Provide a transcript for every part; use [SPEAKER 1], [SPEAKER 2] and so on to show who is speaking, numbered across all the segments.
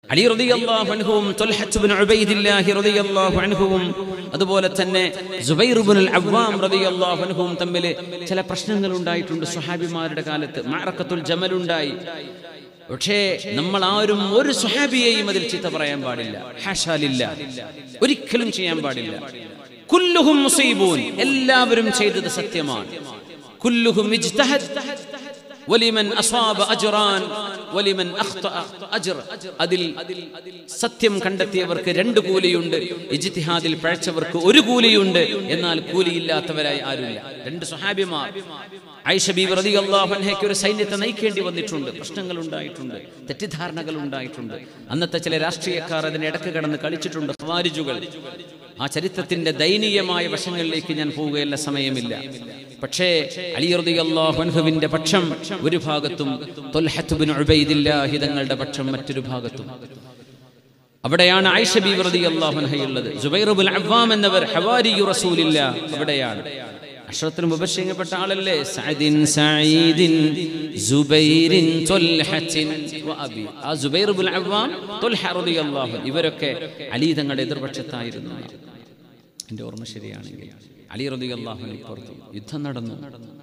[SPEAKER 1] അലി റളിയല്ലാഹു അൻഹുവും ത്വൽഹത്ത് ഇബ്നു ഉബൈദില്ലാഹി റളിയല്ലാഹു അൻഹുവും അതുപോലെ തന്നെ സുബൈർ ഇബ്നുൽ അവ്വാം റളിയല്ലാഹു അൻഹുവും തമ്മിൽ ചില പ്രശ്നങ്ങൾ ഉണ്ടായിട്ടുണ്ട് സ്വഹാബിമാരുടെ കാലത്ത് മഅറക്കത്തുൽ ജമൽ ഉണ്ടായി പക്ഷേ നമ്മൾ ആരും ഒരു സ്വഹാബിയെയും അതിൽ ചീത്ത പറയാൻ പാടില്ല ഹാഷാലില്ല ഒരിക്കലും ചെയ്യാൻ പാടില്ല കുല്ലുഹും മുസീബൂൻ എല്ലാവരും ചെയ്തത് സത്യമാണ് കുല്ലുഹും ഇജ്തഹദ് വലിമൻ അസ്വാബ അജ്റാൻ വലിമൻ അഖ്തഅ അജ്ർ അതിൽ സത്യം കണ്ടെത്തിയവർക്ക് രണ്ട് കൂലിയുണ്ട് ഇജ്തിഹാദിൽ പഴച്ചവർക്ക് ഒരു കൂലിയുണ്ട് എന്നാൽ കൂലിയില്ലാത്തവരായി ആരുമില്ല രണ്ട് സ്വഹാബിമാർ ഐഷ ബീബി റളിയല്ലാഹു അൻഹയ്ക്ക് ഒരു സൈന്യത്തെ നയിക്കേണ്ടി വന്നിട്ടുണ്ട് പ്രശ്നങ്ങൾ ഉണ്ടായിട്ടുണ്ട് തെറ്റിദ്ധാരണകൾ ഉണ്ടായിട്ടുണ്ട് അന്നത്തെ ചില രാഷ്ട്രീയക്കാർ അതിന് ഇടക്ക് കിടന്ന് കളിച്ചിട്ടുണ്ട് ഖവാരിജുകൾ ആ ചരിത്രത്തിന്റെ ദയനീയമായ വശങ്ങളിലേക്ക് ഞാൻ പോവുകയല്ല സമയമില്ല പക്ഷേ അലി റളിയല്ലാഹു അൻഹുവിന്റെ പക്ഷം ഒരു ഭാഗത്തും ത്വൽഹത്ത് ബിൻ ഉബൈദില്ലാഹി തങ്ങളുടെ പക്ഷം മറ്റൊരു ഭാഗത്തും അവിടെയാണ് ആയിഷ ബി റളിയല്ലാഹു അൻഹയുള്ളത് സുബൈർ ഇബ്നുൽ അവ്വാം എന്നവർ ഹവാരി റസൂലില്ല അവിടെയാണ് അഷ്റത്തിൽ മുബശ്ശിങ്ങപ്പെട്ട ആളല്ലേ സഅദിൻ സഈദിൻ സുബൈരിൻ ത്വൽഹത്തിൻ വഅബി ആ സുബൈർ ഇബ്നുൽ അവ്വാം ത്വൽഹ റളിയല്ലാഹു അൻഹു ഇവരൊക്കെ അലി തങ്ങളുടെ എതിർപക്ഷത്തായിരുന്നു എൻ്റെ ഓർമ്മ ശരിയാണെങ്കിൽ അലി റളിയല്ലാഹു അൻഹു പുറത്തു യുദ്ധം നടന്നു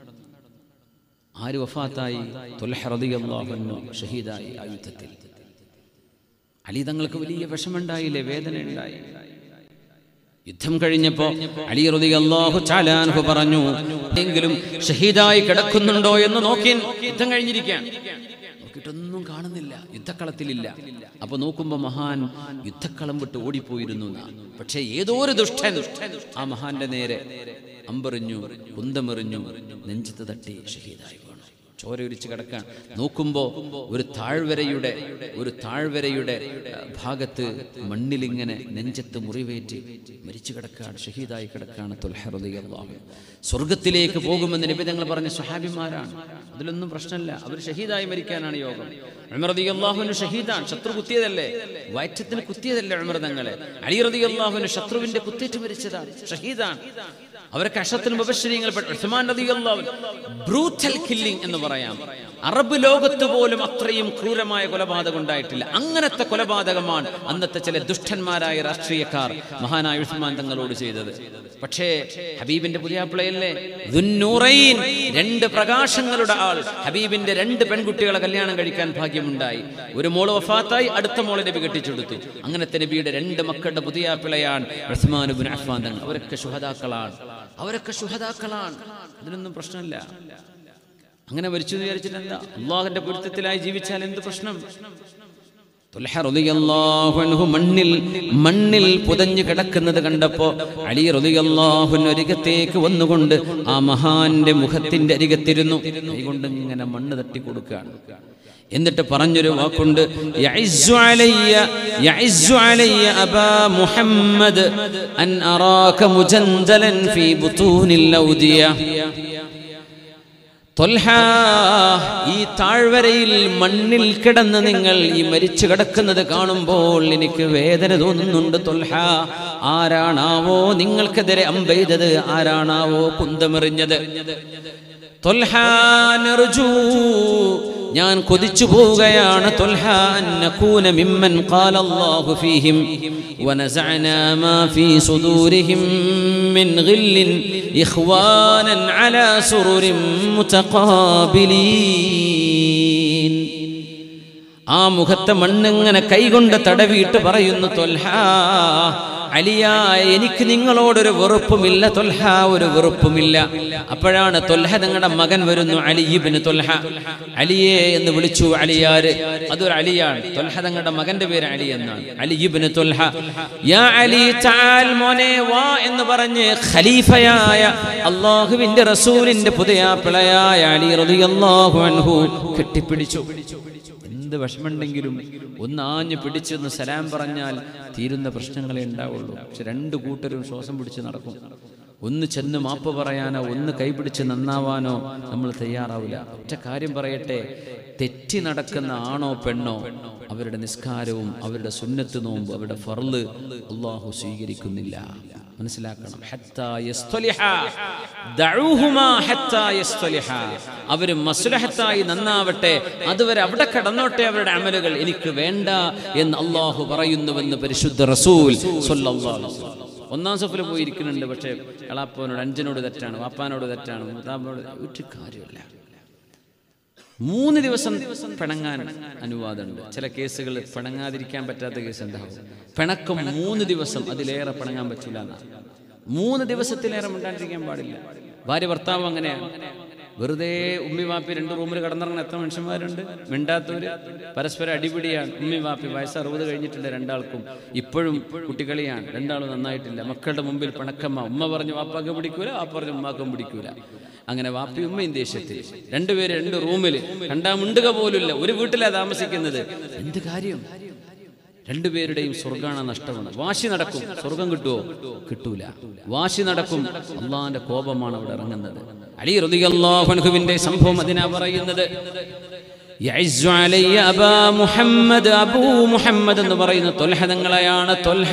[SPEAKER 1] ആര് വഫാത്തായി ത്വൽഹ റളിയല്ലാഹു അൻഹു ഷഹീദായി ആ യുദ്ധത്തിൽ അലി തങ്ങൾക്ക് വലിയ വിഷമുണ്ടായില്ലേ വേദന ഉണ്ടായി യുദ്ധം കഴിഞ്ഞപ്പോ അലി റതി അള്ളാഹു ചാലാൻഹു പറഞ്ഞു എങ്കിലും ഷഹീദായി കിടക്കുന്നുണ്ടോ എന്ന് നോക്കി യുദ്ധം കഴിഞ്ഞിരിക്കാൻ നോക്കിയിട്ടൊന്നും കാണുന്നില്ല യുദ്ധക്കളത്തിലില്ല അപ്പൊ നോക്കുമ്പോ മഹാൻ യുദ്ധക്കളം വിട്ട് ഓടിപ്പോയിരുന്നു എന്നാ. പക്ഷേ ഏതോ ഒരു ദുഷ്ടൻ ആ മഹാന്റെ നേരെ അമ്പെറിഞ്ഞു കുന്തമെറിഞ്ഞു നെഞ്ചത്ത് തട്ടി ഷഹീദായി വീണു ചോരയൊരിച്ച് കിടക്കാൻ നോക്കുമ്പോ ഒരു താഴ്വരയുടെ ഒരു താഴ്വരയുടെ ആ, ഭാഗത്ത് മണ്ണിലിങ്ങനെ നെഞ്ചത്ത് മുറിവേറ്റ് മരിച്ചു കിടക്കാണ് ഷഹീദായി കിടക്കാണ് തുൽഹറുദിയല്ലാഹു സ്വർഗത്തിലേക്ക് പോകുമെന്ന് നിബിധങ്ങൾ പറഞ്ഞ സ്വഹാബിമാരാണ് അതിലൊന്നും പ്രശ്നമില്ല അവർ ഷഹീദായി മരിക്കാനാണ് യോഗം ഉമർദി അള്ളാഹുവിന് ഷഹീദാണ് ശത്രു കുത്തിയതല്ലേ വയറ്റത്തിന് കുത്തിയതല്ലേ ഉമർദങ്ങളെ അലി റതി അള്ളാഹുവിന് ശത്രുവിന്റെ കുത്തേറ്റ് മരിച്ചതാണ് ഷഹീദാണ് അവരൊക്കെ അഷത്തിൽ മുബശ്ശരീങ്ങൾ ഉസ്മാൻ റളിയല്ലാഹു ബ്രൂത്തൽ കില്ലിംഗ് എന്ന് പറയാം അറബ് ലോകത്ത് പോലും അത്രയും ക്രൂരമായ കൊലപാതകം ഉണ്ടായിട്ടില്ല അങ്ങനത്തെ കൊലപാതകമാണ് അന്നത്തെ ചില ദുഷ്ടന്മാരായ രാഷ്ട്രീയക്കാർ മഹാനായ ഉസ്മാൻ തങ്ങളോട് ചെയ്തത് പക്ഷേ ഹബീബിന്റെ പുതിയാപ്പിളയല്ലേ ദുന്നൂറൈൻ രണ്ട് പ്രകാശങ്ങളുടെ ആൾ ഹബീബിന്റെ രണ്ട് പെൺകുട്ടികളെ കല്യാണം കഴിക്കാൻ ഭാഗ്യമുണ്ടായി ഒരു മോള് വഫാത്തായി അടുത്ത മോളെ നബി കെട്ടിച്ചെടുത്തു അങ്ങനത്തെ നബിയുടെ രണ്ട് മക്കളുടെ പുതിയാപ്പിളയാണ് ഉസ്മാനുബിൻ അഫ്ഫാൻ തങ്ങൾ അവരൊക്കെ ശുഹദാക്കളാണ് അവരൊക്കെ ശുഹദാക്കളാണ് അതിനൊന്നും പ്രശ്നമില്ല അങ്ങനെ മരിച്ചു എന്ന് വിചാരിച്ചിട്ട് എന്താ അള്ളാഹുന്റെ പൊരുത്തത്തിലായി ജീവിച്ചാൽ എന്ത് പ്രശ്നം തുൽഹ റളിയല്ലാഹു അൻഹു മണ്ണിൽ മണ്ണിൽ പുതഞ്ഞു കിടക്കുന്നത് കണ്ടപ്പോ അലി റളിയല്ലാഹുവിന് അരികത്തേക്ക് വന്നുകൊണ്ട് ആ മഹാന്റെ മുഖത്തിന്റെ അരികത്തിരുന്നു കൈകൊണ്ട് ഇങ്ങനെ മണ്ണ് തട്ടി കൊടുക്കുകയാണ് എന്നിട്ട് പറഞ്ഞൊരു വാക്കുണ്ട് യഇസ്സു അലയ്യ യഇസ്സു അലയ്യ അബാ മുഹമ്മദ് അൻ അറാക മുജന്ദലൻ ഫീ ബുതൂനിൽ ഔദിയ തൊൽഹ ഈ താഴ്വരയിൽ മണ്ണിൽ കിടന്ന് നിങ്ങൾ ഈ മരിച്ചു കിടക്കുന്നത് കാണുമ്പോൾ എനിക്ക് വേദന തോന്നുന്നുണ്ട് തൊൽഹ ആരാണാവോ നിങ്ങൾക്കെതിരെ അമ്പെയ്തത് ആരാണാവോ കുന്തമെറിഞ്ഞത് തൊൽഹ നർജൂ ഞാൻ കൊതിച്ചു പോവുകയാണ് തൊൽഹ അന്നകൂന മിമ്മൻ ഖാല അല്ലാഹു ഫീഹിം വനസഅനാ മാ ഫീ സുദൂരിഹിം മിൻ ഗില്ലിൻ ഇഖ്വാനൻ അലാ സുറുരിൻ മുതഖാബിലീൻ ആ മുഖത്തെ മണ്ണിങ്ങനെ കൈകൊണ്ട് തടവിയിട്ട് പറയുന്നു തൊൽഹ അലിയ എനിക്ക് നിങ്ങളോടൊരു വെറുപ്പുമില്ല തൊൽഹ ഒരു വെറുപ്പുമില്ല അപ്പോഴാണ് തൊൽഹ നിങ്ങളുടെ മകൻ വരുന്നു അലിയിബിന് തൊൽഹ അലിയെ എന്ന് വിളിച്ചു അലിയാര് അതൊരു അലിയാണ് തൊൽഹ തങ്ങളുടെ മകന്റെ പേര് അലി എന്നാണ് അലിയിബിന് തൊൽഹ യാ അലി ചാൽ മോനെ വാ എന്ന് പറഞ്ഞ് ഖലീഫയായ അള്ളാഹുവിന്റെ റസൂലിന്റെ പുതിയ പിളയായ അലി റളിയല്ലാഹു അൻഹു കെട്ടിപ്പിടിച്ചു എന്ത് വിഷമുണ്ടെങ്കിലും ഒന്ന് ആഞ്ഞു പിടിച്ചൊന്ന് സലാം പറഞ്ഞാൽ തീരുന്ന പ്രശ്നങ്ങളെ ഉണ്ടാവുള്ളൂ പക്ഷെ രണ്ട് കൂട്ടരും ശ്വാസം പിടിച്ച് നടക്കും ഒന്ന് ചെന്ന് മാപ്പ് പറയാനോ ഒന്ന് കൈപിടിച്ച് നന്നാവാനോ നമ്മൾ തയ്യാറാവില്ല ഒറ്റ കാര്യം പറയട്ടെ തെറ്റി നടക്കുന്ന ആണോ പെണ്ണോ അവരുടെ നിസ്കാരവും അവരുടെ സുന്നത്ത് നോമ്പ് അവരുടെ ഫർള് അള്ളാഹു സ്വീകരിക്കുന്നില്ല മനസ്സിലാക്കണം ഹത്താ യസ്തലിഹ. ദഉഹുമാ ഹത്താ യസ്തലിഹ. അവര് മസ്ലഹത്തായി നന്നാവട്ടെ അതുവരെ അവിടെ കടന്നോട്ടെ അവരുടെ അമലുകൾ എനിക്ക് വേണ്ട എന്ന് അള്ളാഹു പറയുന്നുവെന്ന് പരിശുദ്ധ റസൂൽ സ്വല്ലല്ലാഹു അലൈഹി വസല്ലം. ഒന്നാം സഫിൽ പോയിരിക്കുന്നുണ്ട് പക്ഷേ എളാപ്പനോട് അഞ്ചനോട് തെറ്റാണ് വാപ്പാനോട് തെറ്റാണ് മൂത്താപ്പനോട് ഒരു കാര്യമില്ല മൂന്ന് ദിവസം പിണങ്ങാൻ അനുവാദമുണ്ട് ചില കേസുകൾ പിണങ്ങാതിരിക്കാൻ പറ്റാത്ത കേസ് ഉണ്ടാവും പിണക്കം മൂന്ന് ദിവസം അതിലേറെ പിണങ്ങാൻ പറ്റില്ല എന്നാ മൂന്ന് ദിവസത്തിലേറെ മിണ്ടാണ്ടിരിക്കാൻ പാടില്ല ഭാര്യ ഭർത്താവ് അങ്ങനെയാണ് വെറുതെ ഉമ്മി വാപ്പി രണ്ട് റൂമിൽ കിടന്നിറങ്ങുന്ന എത്ര മനുഷ്യന്മാരുണ്ട് മിണ്ടാത്തവര് പരസ്പരം അടിപിടിയാണ് ഉമ്മി വാപ്പി വയസ്സ് അറുപത് കഴിഞ്ഞിട്ടുണ്ട് രണ്ടാൾക്കും ഇപ്പോഴും കുട്ടികളിയാണ് രണ്ടാളും നന്നായിട്ടില്ല മക്കളുടെ മുമ്പിൽ പിണക്കമ്മ ഉമ്മ പറഞ്ഞു വാപ്പാക്കും പിടിക്കൂല വാപ്പ പറഞ്ഞു ഉമ്മാക്കും പിടിക്കൂല അങ്ങനെ വാപ്പി ഉമ്മയും ദേഷ്യത്തിൽ രണ്ടുപേര് രണ്ട് റൂമിൽ കണ്ടാ മുണ്ടുക പോലുമില്ല ഒരു വീട്ടിലാ താമസിക്കുന്നത് എന്ത് കാര്യം രണ്ടുപേരുടെയും സ്വർഗാണ നഷ്ടമാണ് വാശി നടക്കും സ്വർഗം കിട്ടുമോ കിട്ടൂല വാശി നടക്കും അള്ളാന്റെ കോപമാണ് അവിടെ ഇറങ്ങുന്നത് അലി റളിയല്ലാഹുവിന്റെ സംഭവം അതിനാ പറയുന്നത് യഅ്സു അലയ്യ അബാ മുഹമ്മദ് അബൂ മുഹമ്മദ് എന്ന് പറയുന്ന തൊൽഹ തങ്ങളെയാണ് തൊൽഹ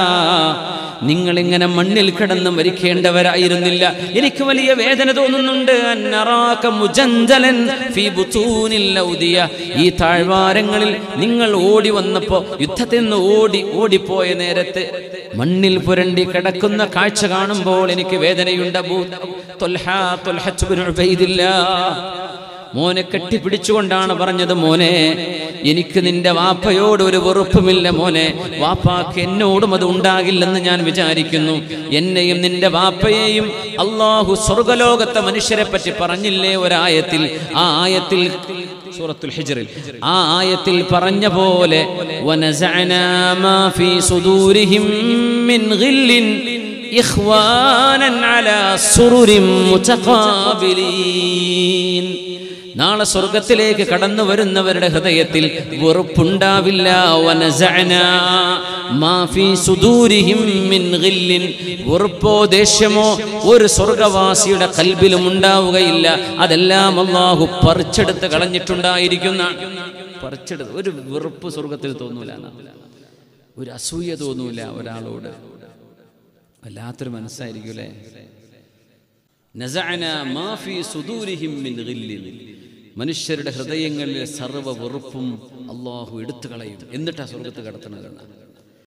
[SPEAKER 1] നിങ്ങൾ ഇങ്ങനെ മണ്ണിൽ കിടന്ന് മരിക്കേണ്ടവരായിരുന്നില്ല എനിക്ക് വലിയ വേദന തോന്നുന്നുണ്ട് അന്നറാക മുജന്തലൻ ഫീ ബുതൂനിൽ ഔദിയ. ഈ താഴ്വാരങ്ങളിൽ നിങ്ങൾ ഓടി വന്നപ്പോ യുദ്ധത്തിൽ നിന്ന് ഓടി ഓടിപ്പോയ നേരത്ത് മണ്ണിൽ പുരണ്ടി കിടക്കുന്ന കാഴ്ച കാണുമ്പോൾ എനിക്ക് വേദനയുണ്ട് അബൂ തൊൽഹ തൊൽഹ ഇബ്നു ഉബൈദില്ലാ മോനെ കെട്ടിപ്പിടിച്ചുകൊണ്ടാണ് പറഞ്ഞത് മോനെ എനിക്ക് നിന്റെ വാപ്പയോട് ഒരു വെറുപ്പുമില്ല മോനെ വാപ്പാക്ക് എന്നോടും അത് ഉണ്ടാകില്ലെന്ന് ഞാൻ വിചാരിക്കുന്നു എന്നെയും നിന്റെ വാപ്പയെയും അള്ളാഹു സ്വർഗലോകത്തെ മനുഷ്യരെ പറ്റി പറഞ്ഞില്ലേ ഒരായത്തിൽ ആ ആയത്തിൽ സൂറത്തുൽ ഹിജ്റിൽ ആ ആയത്തിൽ പറഞ്ഞ പോലെ വനസഅനാ മാ ഫീ സുദൂരിഹിം മിൻ ഗില്ലിൻ ഇഖ്വാനൻ അലാ സുറുരിൻ മുതഖാബിലീൻ നാളെ സ്വർഗത്തിലേക്ക് കടന്നു വരുന്നവരുടെ ഹൃദയത്തിൽ വെറുപ്പുണ്ടാവില്ല വനസഅനാ മാ ഫീ സുദൂരിഹിം മിൻ ഗില്ലിൻ വെറുപ്പോ ദേഷ്യമോ ഒരു സ്വർഗവാസിയുടെ കൽബിലും ഉണ്ടാവുകയില്ല അതെല്ലാം അള്ളാഹു പറിച്ചെടുത്ത് കളഞ്ഞിട്ടുണ്ടായിരിക്കുന്ന പറിച്ചെടുത്ത് ഒരു വെറുപ്പ് സ്വർഗത്തിൽ തോന്നൂല എന്നാണ്. ഒരു അസൂയ തോന്നൂല ഒരാളോട് വല്ലാത്തൊരു മനസ്സായിരിക്കൂലേ നസഅന മാ ഫീ സുദൂരിഹിം മിൻ ഗില്ലിൻ. മനുഷ്യരുടെ ഹൃദയങ്ങളിലെ സർവ്വ വെറുപ്പും അള്ളാഹു എടുത്തു കളയും എന്നിട്ടാ സ്വർഗത്ത് കടത്തണത്